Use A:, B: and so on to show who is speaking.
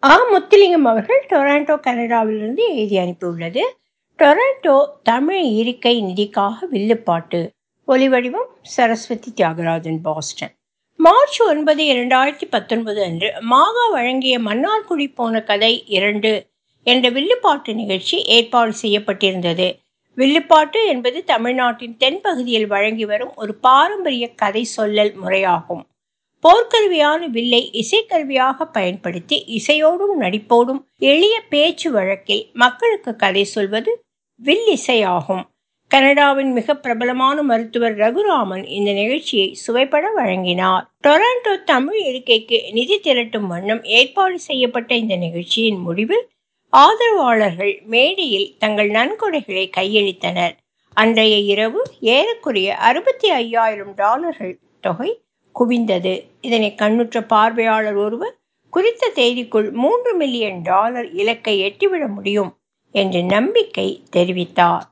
A: ஆ முத்துலிங்கம் அவர்கள் டொராண்டோ கனடாவிலிருந்து எழுதி அனுப்பியுள்ளது டொராண்டோ தமிழ் இருக்கை நிதிக்காக வில்லுப்பாட்டு ஒலிவடிவம் சரஸ்வதி தியாகராஜன் பாஸ்டன் மார்ச் ஒன்பது இரண்டாயிரத்தி பத்தொன்பது அன்று மாகா வழங்கிய மன்னார்குடி போன கதை இரண்டு என்ற வில்லுப்பாட்டு நிகழ்ச்சி ஏற்பாடு செய்யப்பட்டிருந்தது வில்லுப்பாட்டு என்பது தமிழ்நாட்டின் தென்பகுதியில் வழங்கி வரும் ஒரு பாரம்பரிய கதை சொல்லல் முறையாகும் போர்க்கருவியான வில்லை இசைக்கருவியாக பயன்படுத்தி இசையோடும் நடிப்போடும் எளிய பேச்சு வழக்கில் மக்களுக்கு கதை சொல்வது வில் இசையாகும் கனடாவின் மிக பிரபலமான மருத்துவர் ரகுராமன் இந்த நிகழ்ச்சியை சுவைப்பட வழங்கினார் டொராண்டோ தமிழ் இருக்கைக்கு நிதி திரட்டும் வண்ணம் ஏற்பாடு செய்யப்பட்ட இந்த நிகழ்ச்சியின் முடிவில் ஆதரவாளர்கள் மேடையில் தங்கள் நன்கொடைகளை கையளித்தனர் அன்றைய இரவு ஏறக்குறைய அறுபத்தி ஐயாயிரம் டாலர்கள் தொகை குவிந்தது இதனை கண்ணுற்ற பார்வையாளர் ஒருவர் குறித்த தேதிக்குள் மூன்று மில்லியன் டாலர் இலக்கை எட்டிவிட முடியும் என்று நம்பிக்கை தெரிவித்தார்